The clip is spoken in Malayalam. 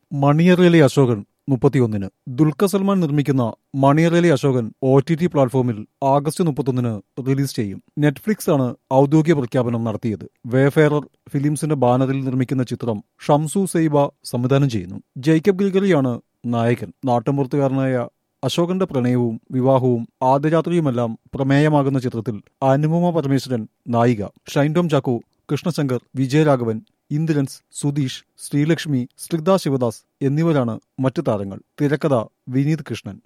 മണിയറയിലെ അശോകൻ മുപ്പത്തിയൊന്നിന് ദുൽഖർ സൽമാൻ നിർമ്മിക്കുന്ന Maniyarayile Ashokan O T T പ്ലാറ്റ്ഫോമിൽ ആഗസ്റ്റ് മുപ്പത്തൊന്നിന് റിലീസ് ചെയ്യും നെറ്റ്ഫ്ലിക്സ് ആണ് ഔദ്യോഗിക പ്രഖ്യാപനം നടത്തിയത് വേഫെയറർ ഫിലിംസിന്റെ ബാനറിൽ നിർമ്മിക്കുന്ന ചിത്രം ഷംസു സൈബ സംവിധാനം ചെയ്യുന്നു ജേക്കബ് ഗിൽഗറിയാണ് നായകൻ നാട്ടുമ്പുറത്തുകാരനായ അശോകന്റെ പ്രണയവും വിവാഹവും ആദ്യരാത്രിയുമെല്ലാം പ്രമേയമാകുന്ന ചിത്രത്തിൽ അനുപമ പരമേശ്വരൻ നായിക ഷൈൻ ടോം ചാക്കോ കൃഷ്ണശങ്കർ വിജയരാഘവൻ ഇന്ദ്രൻസ് സുധീഷ് ശ്രീലക്ഷ്മി ശ്രിത ശിവദാസ് എന്നിവരാണ് മറ്റു താരങ്ങൾ തിരക്കഥ വിനീത് കൃഷ്ണൻ